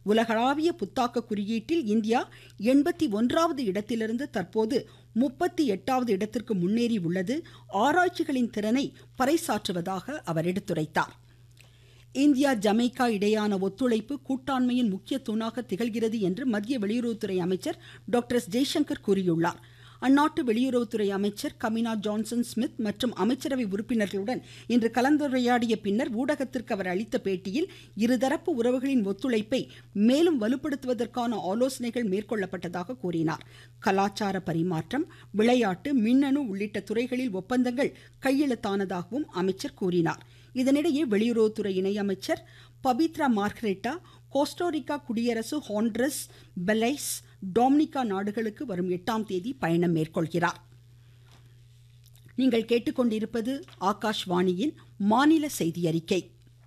உலகளாவிய புத்தாக்க குறியீட்டில் இந்தியா எண்பத்தி ஒன்றாவது இடத்திலிருந்து தற்போது முப்பத்தி எட்டாவது இடத்திற்கு முன்னேறி உள்ளது ஆராய்ச்சிகளின் திறனை பறைசாற்றுவதாக அவர் எடுத்துரைத்தார் இந்தியா ஜமைக்கா இடையான ஒத்துழைப்பு கூட்டாண்மையின் முக்கிய தூணாக திகழ்கிறது என்று மத்திய வெளியுறவுத்துறை அமைச்சர் டாக்டர் எஸ் ஜெய்சங்கர் கூறியுள்ளார் அந்நாட்டு வெளியுறவுத்துறை அமைச்சர் கமினா ஜான்சன் ஸ்மித் மற்றும் அமைச்சரவை உறுப்பினர்களுடன் இன்று கலந்துரையாடிய பின்னர் ஊடகத்திற்கு அவர் அளித்த பேட்டியில் இருதரப்பு உறவுகளின் ஒத்துழைப்பை மேலும் வலுப்படுத்துவதற்கான ஆலோசனைகள் மேற்கொள்ளப்பட்டதாக கூறினார் கலாச்சார பரிமாற்றம் விளையாட்டு மின்னணு உள்ளிட்ட துறைகளில் ஒப்பந்தங்கள் கையெழுத்தானதாகவும் அமைச்சர் கூறினார் இதனிடையே வெளியுறவுத்துறை இணையமைச்சர் பபித்ரா மார்கரெட்டா கோஸ்டோரிக்கா குடியரசு ஹாண்ட்ரஸ் பெலைஸ் டொமினிகா நாடுகளுக்கு வரும் எட்டாம் தேதி பயணம் மேற்கொள்கிறார் நீங்கள் கேட்டுக்கொண்டிருப்பது ஆகாஷ்வாணியின் மாநில செய்தி அறிக்கை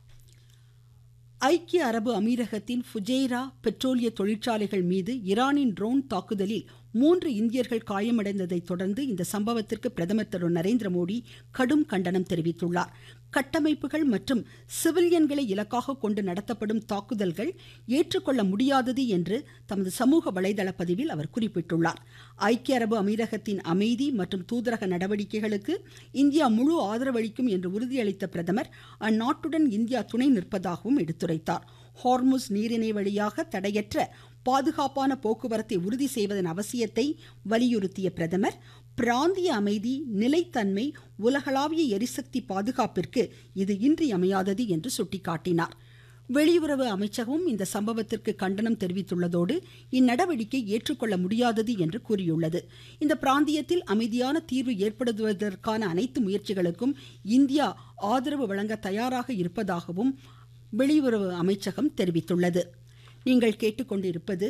ஐக்கிய அரபு அமீரகத்தின் ஃபுஜேரா பெட்ரோலிய தொழிற்சாலைகள் மீது ஈரானின் ட்ரோன் தாக்குதலில் மூன்று இந்தியர்கள் காயமடைந்ததை தொடர்ந்து இந்த சம்பவத்திற்கு பிரதமர் திரு நரேந்திர மோடி கடும் கண்டனம் தெரிவித்துள்ளார் கட்டமைப்புகள் மற்றும் சிவிலியன்களை இலக்காக கொண்டு நடத்தப்படும் தாக்குதல்கள் ஏற்றுக்கொள்ள முடியாதது என்று தமது சமூக வலைதள பதிவில் அவர் குறிப்பிட்டுள்ளார் ஐக்கிய அரபு அமீரகத்தின் அமைதி மற்றும் தூதரக நடவடிக்கைகளுக்கு இந்தியா முழு ஆதரவளிக்கும் என்று உறுதியளித்த பிரதமர் அந்நாட்டுடன் இந்தியா துணை நிற்பதாகவும் எடுத்துரைத்தார் ஹார்முஸ் நீரிணை வழியாக தடையற்ற பாதுகாப்பான போக்குவரத்தை உறுதி செய்வதன் அவசியத்தை வலியுறுத்திய பிரதமர் பிராந்திய அமைதி நிலைத்தன்மை உலகளாவிய எரிசக்தி பாதுகாப்பிற்கு இது இன்றியமையாதது என்று சுட்டிக்காட்டினார் வெளியுறவு அமைச்சகமும் இந்த சம்பவத்திற்கு கண்டனம் தெரிவித்துள்ளதோடு இந்நடவடிக்கை ஏற்றுக்கொள்ள முடியாதது என்று கூறியுள்ளது இந்த பிராந்தியத்தில் அமைதியான தீர்வு ஏற்படுத்துவதற்கான அனைத்து முயற்சிகளுக்கும் இந்தியா ஆதரவு வழங்க தயாராக இருப்பதாகவும் வெளியுறவு அமைச்சகம் தெரிவித்துள்ளது நீங்கள் கேட்டுக்கொண்டிருப்பது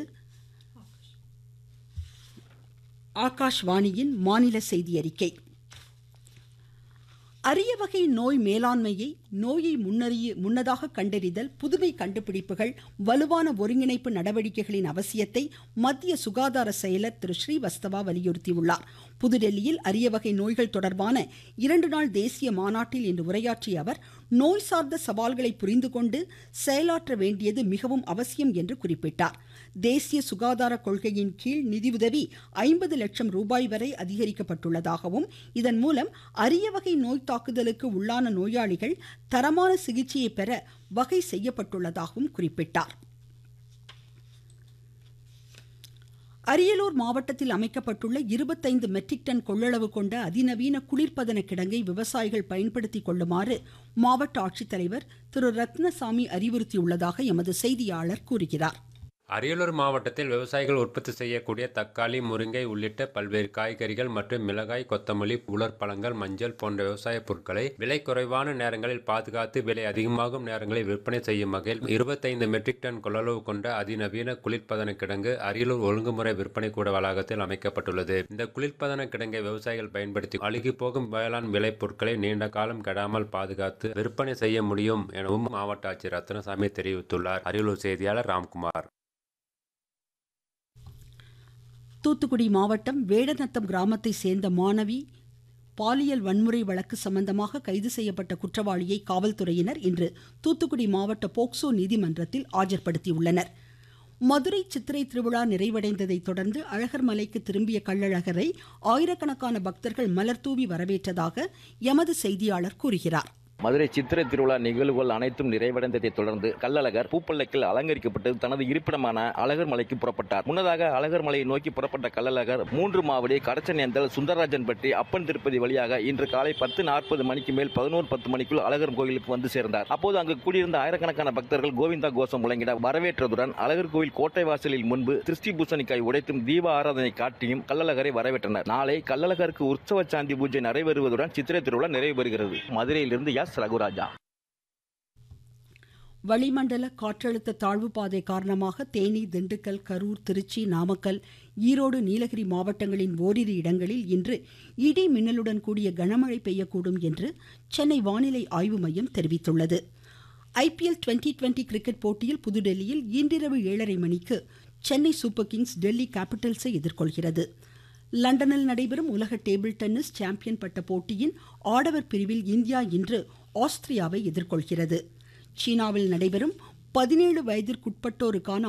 ஆகாஷ்வாணியின் மாநில செய்தி அறிக்கை அரிய வகை நோய் மேலாண்மையை நோயை முன்னறிய முன்னதாக கண்டறிதல் புதுமை கண்டுபிடிப்புகள் வலுவான ஒருங்கிணைப்பு நடவடிக்கைகளின் அவசியத்தை மத்திய சுகாதார செயலர் திரு ஸ்ரீவஸ்தவா வலியுறுத்தியுள்ளார் புதுடெல்லியில் அரிய வகை நோய்கள் தொடர்பான இரண்டு நாள் தேசிய மாநாட்டில் இன்று உரையாற்றிய அவர் நோய் சார்ந்த சவால்களை புரிந்து கொண்டு செயலாற்ற வேண்டியது மிகவும் அவசியம் என்று குறிப்பிட்டார் தேசிய சுகாதார கொள்கையின் கீழ் நிதியுதவி ஐம்பது லட்சம் ரூபாய் வரை அதிகரிக்கப்பட்டுள்ளதாகவும் இதன் மூலம் அரிய வகை நோய் தாக்குதலுக்கு உள்ளான நோயாளிகள் தரமான சிகிச்சையை பெற வகை செய்யப்பட்டுள்ளதாகவும் குறிப்பிட்டார் அரியலூர் மாவட்டத்தில் அமைக்கப்பட்டுள்ள இருபத்தைந்து மெட்ரிக் டன் கொள்ளளவு கொண்ட அதிநவீன குளிர்பதன கிடங்கை விவசாயிகள் பயன்படுத்திக் கொள்ளுமாறு மாவட்ட ஆட்சித்தலைவர் திரு ரத்னசாமி அறிவுறுத்தியுள்ளதாக எமது செய்தியாளர் கூறுகிறார் அரியலூர் மாவட்டத்தில் விவசாயிகள் உற்பத்தி செய்யக்கூடிய தக்காளி முருங்கை உள்ளிட்ட பல்வேறு காய்கறிகள் மற்றும் மிளகாய் கொத்தமல்லி உலர் பழங்கள் மஞ்சள் போன்ற விவசாய பொருட்களை விலை குறைவான நேரங்களில் பாதுகாத்து விலை அதிகமாகும் நேரங்களில் விற்பனை செய்யும் வகையில் இருபத்தைந்து மெட்ரிக் டன் கொள்ளளவு கொண்ட அதிநவீன குளிர்பதன கிடங்கு அரியலூர் ஒழுங்குமுறை விற்பனை கூட வளாகத்தில் அமைக்கப்பட்டுள்ளது இந்த குளிர்பதன கிடங்கை விவசாயிகள் பயன்படுத்தி அழுகி போகும் வேளாண் விளை பொருட்களை நீண்ட காலம் கெடாமல் பாதுகாத்து விற்பனை செய்ய முடியும் எனவும் மாவட்ட ஆட்சியர் ரத்னசாமி தெரிவித்துள்ளார் அரியலூர் செய்தியாளர் ராம்குமார் தூத்துக்குடி மாவட்டம் வேடநத்தம் கிராமத்தை சேர்ந்த மாணவி பாலியல் வன்முறை வழக்கு சம்பந்தமாக கைது செய்யப்பட்ட குற்றவாளியை காவல்துறையினர் இன்று தூத்துக்குடி மாவட்ட போக்சோ நீதிமன்றத்தில் ஆஜர்படுத்தியுள்ளனர் மதுரை சித்திரை திருவிழா நிறைவடைந்ததை தொடர்ந்து அழகர் மலைக்கு திரும்பிய கள்ளழகரை ஆயிரக்கணக்கான பக்தர்கள் மலர்தூவி வரவேற்றதாக எமது செய்தியாளர் கூறுகிறார் மதுரை சித்திரை திருவிழா நிகழ்வுகள் அனைத்தும் நிறைவடைந்ததை தொடர்ந்து கள்ளழகர் பூப்பல்லக்கில் அலங்கரிக்கப்பட்டு தனது இருப்பிடமான அழகர் மலைக்கு புறப்பட்டார் முன்னதாக அழகர் மலையை நோக்கி புறப்பட்ட கள்ளழகர் மூன்று மாவடி கடச்சனேந்தல் சுந்தரராஜன் பற்றி அப்பன் திருப்பதி வழியாக இன்று காலை பத்து நாற்பது மணிக்கு மேல் பதினோரு பத்து மணிக்குள் அழகர் கோயிலுக்கு வந்து சேர்ந்தார் அப்போது அங்கு கூடியிருந்த ஆயிரக்கணக்கான பக்தர்கள் கோவிந்தா கோஷம் முழங்கிட வரவேற்றதுடன் அழகர் கோயில் கோட்டை வாசலில் முன்பு திருஷ்டி பூசணிக்காய் உடைத்தும் தீப ஆராதனை காட்டியும் கள்ளழகரை வரவேற்றனர் நாளை கள்ளழகருக்கு உற்சவ சாந்தி பூஜை நடைபெறுவதுடன் சித்திரை திருவிழா நிறைவு பெறுகிறது மதுரையிலிருந்து எஸ் ரகுராஜா வளிமண்டல காற்றழுத்த தாழ்வு பாதை காரணமாக தேனி திண்டுக்கல் கரூர் திருச்சி நாமக்கல் ஈரோடு நீலகிரி மாவட்டங்களின் ஓரிரு இடங்களில் இன்று இடி மின்னலுடன் கூடிய கனமழை பெய்யக்கூடும் என்று சென்னை வானிலை ஆய்வு மையம் தெரிவித்துள்ளது ஐபிஎல் டுவெண்டி டுவெண்டி கிரிக்கெட் போட்டியில் புதுடெல்லியில் இன்றிரவு ஏழரை மணிக்கு சென்னை சூப்பர் கிங்ஸ் டெல்லி கேபிட்டல்ஸை எதிர்கொள்கிறது லண்டனில் நடைபெறும் உலக டேபிள் டென்னிஸ் சாம்பியன் பட்ட போட்டியின் ஆடவர் பிரிவில் இந்தியா இன்று ஆஸ்திரியாவை எதிர்கொள்கிறது சீனாவில் நடைபெறும் பதினேழு வயதிற்குட்பட்டோருக்கான